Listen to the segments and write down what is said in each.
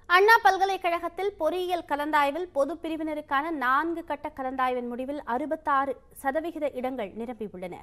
அண்ணா பல்கலைக்கழகத்தில் பொறியியல் கலந்தாய்வில் பொது பிரிவினருக்கான நான்கு கட்ட கலந்தாய்வின் முடிவில் அறுபத்தாறு சதவிகித இடங்கள் நிரம்பியுள்ளன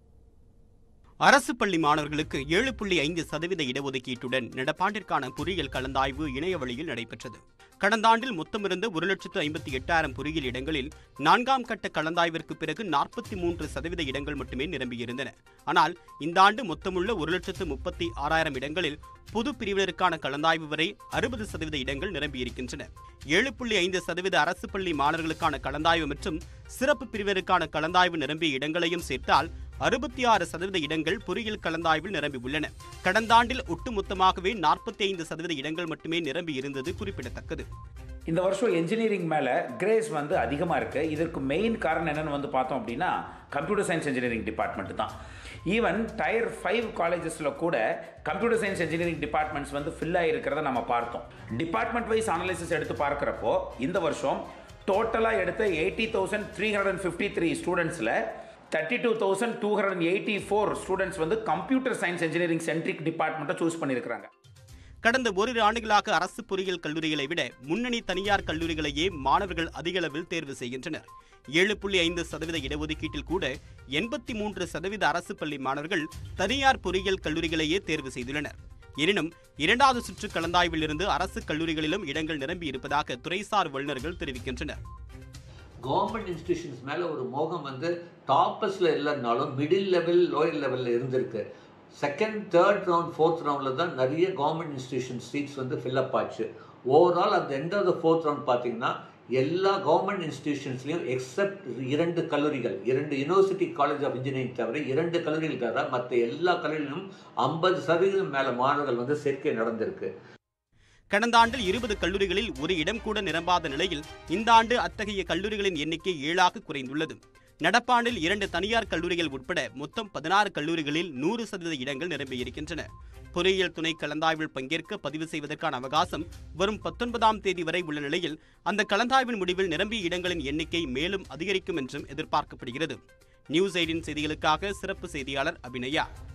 அரசு பள்ளி மாணவர்களுக்கு ஏழு புள்ளி ஐந்து சதவீத இடஒதுக்கீட்டுடன் நடப்பாண்டிற்கான பொறியியல் கலந்தாய்வு இணைய வழியில் நடைபெற்றது கடந்த ஆண்டில் மொத்தமிருந்த ஒரு லட்சத்து ஐம்பத்தி எட்டாயிரம் பொறியியல் இடங்களில் நான்காம் கட்ட கலந்தாய்விற்கு பிறகு நாற்பத்தி மூன்று சதவீத இடங்கள் மட்டுமே நிரம்பியிருந்தன ஆனால் இந்த ஆண்டு மொத்தமுள்ள ஒரு லட்சத்து முப்பத்தி ஆறாயிரம் இடங்களில் பொது பிரிவினருக்கான கலந்தாய்வு வரை அறுபது சதவீத இடங்கள் நிரம்பியிருக்கின்றன ஏழு புள்ளி ஐந்து சதவீத அரசு பள்ளி மாணவர்களுக்கான கலந்தாய்வு மற்றும் சிறப்பு பிரிவினருக்கான கலந்தாய்வு நிரம்பிய இடங்களையும் சேர்த்தால் அறுபத்தி ஆறு சதவீத இடங்கள் பொறியியல் கலந்தாய்வில் நிரம்பியுள்ளன கடந்த ஆண்டில் ஒட்டுமொத்தமாகவே நாற்பத்தி ஐந்து சதவீத இடங்கள் மட்டுமே நிரம்பி இருந்தது குறிப்பிடத்தக்கது இந்த வருஷம் என்ஜினியரிங் மேலே கிரேஸ் வந்து அதிகமாக இருக்குது இதற்கு மெயின் காரணம் என்னென்னு வந்து பார்த்தோம் அப்படின்னா கம்ப்யூட்டர் சயின்ஸ் இன்ஜினியரிங் டிபார்ட்மெண்ட் தான் ஈவன் டயர் ஃபைவ் காலேஜஸில் கூட கம்ப்யூட்டர் சயின்ஸ் இன்ஜினியரிங் டிபார்ட்மெண்ட்ஸ் வந்து ஃபில் ஆகிருக்கிறத நம்ம பார்த்தோம் டிபார்ட்மெண்ட் வைஸ் அனாலிசிஸ் எடுத்து பார்க்குறப்போ இந்த வருஷம் டோட்டலாக எடுத்த eighty thousand three hundred and fifty three ஸ்டூடெண்ட்ஸில் thirty two thousand two hundred and eighty four students வந்து கம்ப்யூட்டர் சயின்ஸ் இன்ஜினியரிங் சென்ட்ரிக் டிபார்ட்மெண்ட்டை சூஸ் பண்ணியிருக்கிறாங்க கடந்த ஓரிரு ஆண்டுகளாக அரசு பொறியியல் கல்லூரிகளை விட முன்னணி தனியார் கல்லூரிகளையே மாணவர்கள் அதிக அளவில் தேர்வு செய்கின்றனர் ஏழு புள்ளி ஐந்து சதவீத இடஒதுக்கீட்டில் கூட எண்பத்தி மூன்று சதவீத அரசு பள்ளி மாணவர்கள் தனியார் பொறியியல் கல்லூரிகளையே தேர்வு செய்துள்ளனர் எனினும் இரண்டாவது சுற்று கலந்தாய்வில் இருந்து அரசு கல்லூரிகளிலும் இடங்கள் நிரம்பி இருப்பதாக துறைசார் வல்லுநர்கள் தெரிவிக்கின்றனர் கவர்மெண்ட் இன்ஸ்டிடியூஷன்ஸ் மேலே ஒரு மோகம் வந்து டாப்பஸில் இல்லைன்னாலும் மிடில் லெவல் லோயர் லெவலில் இருந்திருக்கு செகண்ட் தேர்ட் ரவுண்ட் ஃபோர்த் ரவுண்டில் தான் நிறைய கவர்மெண்ட் இன்ஸ்டிடியூஷன் சீட்ஸ் வந்து ஃபில்அப் ஆச்சு ஓவரால் அந்த end of the fourth round பார்த்தீங்கன்னா எல்லா கவர்மெண்ட் இன்ஸ்டிடியூஷன்ஸ்லையும் எக்ஸப்ட் இரண்டு கல்லூரிகள் இரண்டு யூனிவர்சிட்டி காலேஜ் ஆஃப் இன்ஜினியரிங் தவிர இரண்டு கல்லூரிகள் தவிர மற்ற எல்லா கல்லூரிகளிலும் ஐம்பது சதவீதம் மேலே மாணவர்கள் வந்து சேர்க்கை நடந்திருக்கு கடந்த ஆண்டில் இருபது கல்லூரிகளில் ஒரு இடம் கூட நிரம்பாத நிலையில் இந்த ஆண்டு அத்தகைய கல்லூரிகளின் எண்ணிக்கை ஏழாக குறைந்துள்ளது நடப்பாண்டில் இரண்டு தனியார் கல்லூரிகள் உட்பட மொத்தம் பதினாறு கல்லூரிகளில் நூறு சதவீத இடங்கள் நிரம்பியிருக்கின்றன பொறியியல் துணை கலந்தாய்வில் பங்கேற்க பதிவு செய்வதற்கான அவகாசம் வரும் பத்தொன்பதாம் தேதி வரை உள்ள நிலையில் அந்த கலந்தாய்வின் முடிவில் நிரம்பிய இடங்களின் எண்ணிக்கை மேலும் அதிகரிக்கும் என்றும் எதிர்பார்க்கப்படுகிறது நியூஸ் எயிட்டின் செய்திகளுக்காக சிறப்பு செய்தியாளர் அபிநயா